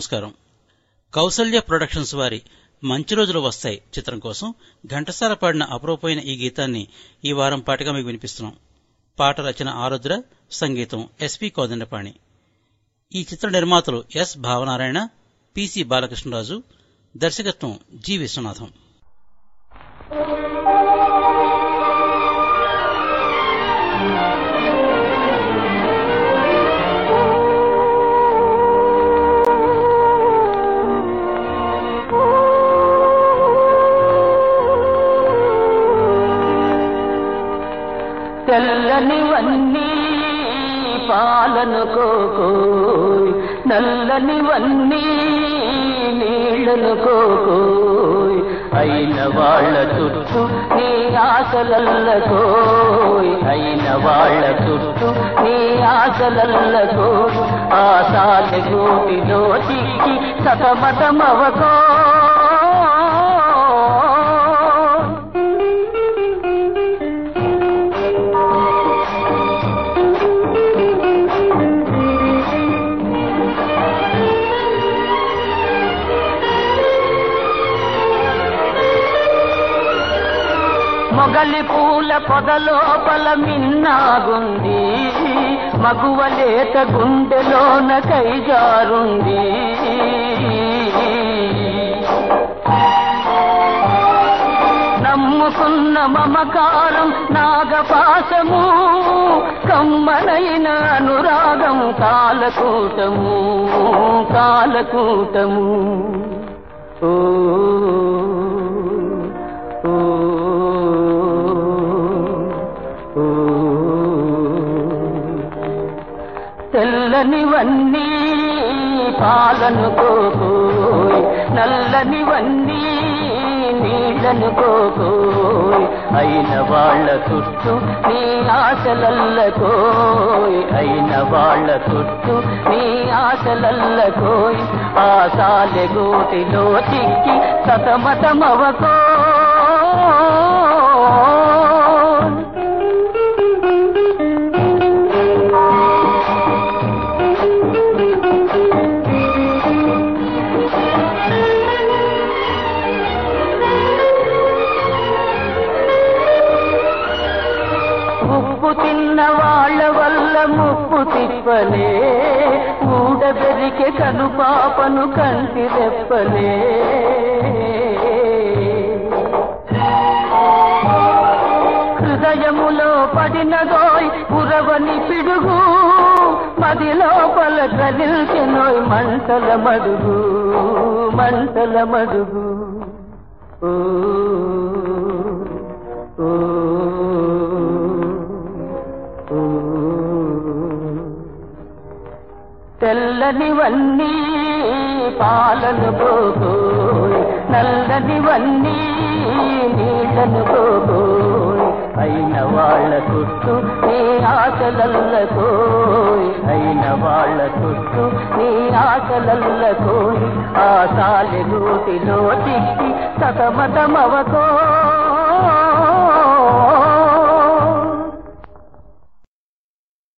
నమస్కారం కౌసల్య ప్రొడక్షన్స్ వారి మంచి రోజులు వస్తాయి చిత్రం కోసం ఘంటసాల పాడిన అపరూపమైన ఈ గీతాన్ని ఈ వారం పాటగా మీకు వినిపిస్తున్నాం పాట రచన ఆరుద్ర సంగీతం ఎస్పి కోదండపాణి ఈ చిత్ర నిర్మాతలు ఎస్ భావనారాయణ పిసి బాలకృష్ణరాజు దర్శకత్వం జి విశ్వనాథం తెల్లనివన్నీ పాలను కోకోయ్ నల్లనివన్నీ నీళ్ళను కోకోయ్ అయిన వాళ్ళ చుట్టూ నీ ఆశలల్లకోయ్ అయిన వాళ్ళ చుట్టూ నీ ఆశలల్లకోయ్ ఆశాల గోటిలో చిక్కి సతమతమవకో మొగలి పూల పొదలోపల మిన్నాగుంది మగువలేత గుండెలోన కైజారుంది నమ్ముకున్న మమకారం నాగపాశము కమ్మనైన అనురాగం కాలకూటము కాలకూటము ఓ ఓ ఓ తెల్లనివన్నీ పాలను కోకోయ్ నల్లనివన్నీ నీళ్ళను కోకోయ్ అయిన వాళ్ళ చుట్టూ నీ ఆశలల్లకోయ్ అయిన వాళ్ళ చుట్టూ నీ ఆశలల్లకోయ్ ఆశాలె గోటిలో చిక్కి సతమతమవకో ఉప్పు తిన్న వాళ్ళ వల్ల ముప్పు తిప్పలే ఊడబెరికే కను పాపను కంటి రెప్పలే హృదయములో పడినదోయ్ పురవని పిడుగు మది లోపల కదిల్చెనోయ్ మంటల మడుగు మంటల మడుగు ఓ ఓ ఓ తెల్లనివన్నీ పాలను పోగోయ్ నల్లనివన్నీ నీళ్ళను పోగోయ్ అయిన వాళ్ళ చుట్టూ నీ ఆశలల్లకోయ్ అయిన వాళ్ళ చుట్టూ నీ ఆశలల్లకోయ్ ఆశాలి గూటిలో చిక్కి సతమతమవకో